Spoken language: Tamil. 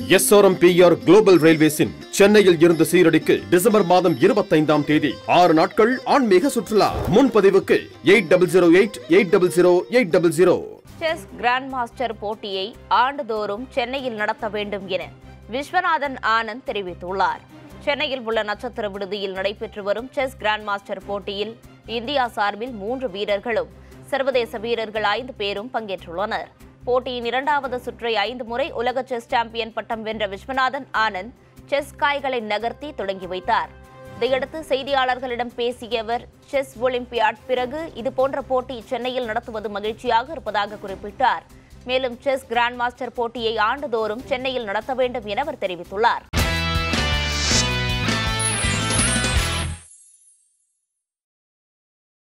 எஸ்ஆர்எம்பிஆர் குளோபல் ரயில்வேஸின் சென்னையில் இருந்து சீரடிக்கு டிசம்பர் மாதம் இருபத்தைந்தாம் தேதி ஆறு நாட்கள் ஆன்மீக சுற்றுலா முன்பதிவுக்கு eight double zero eight eight double zero eight double zero chess grandmaster போட்டியை ஆண்டுதோறும் சென்னையில் நடத்த வேண்டும் என விஸ்வநாதன் ஆனந்த் தெரிவித்துள்ளார் சென்னையில் உள்ள நட்சத்திர விடுதியில் நடைபெற்று வரும் செஸ் கிராண்ட் மாஸ்டர் போட்டியில் இந்தியா சார்பில் மூன்று வீரர்களும் சர்வதேச வீரர்கள் ஐந்து பேரும் பங்கேற்றுள்ளனர் போட்டியின் இரண்டாவது சுற்றை ஐந்து முறை உலக செஸ் சாம்பியன் பட்டம் வென்ற விஸ்வநாதன் ஆனந்த் செஸ் காய்களை நகர்த்தி தொடங்கி வைத்தார் இதையடுத்து செய்தியாளர்களிடம் பேசிய அவர் செஸ் ஒலிம்பியாட் பிறகு இதுபோன்ற போட்டி சென்னையில் நடத்துவது மகிழ்ச்சியாக இருப்பதாக குறிப்பிட்டார் மேலும் செஸ் கிராண்ட் மாஸ்டர் போட்டியை ஆண்டுதோறும் சென்னையில் நடத்த வேண்டும் என அவர் தெரிவித்துள்ளார்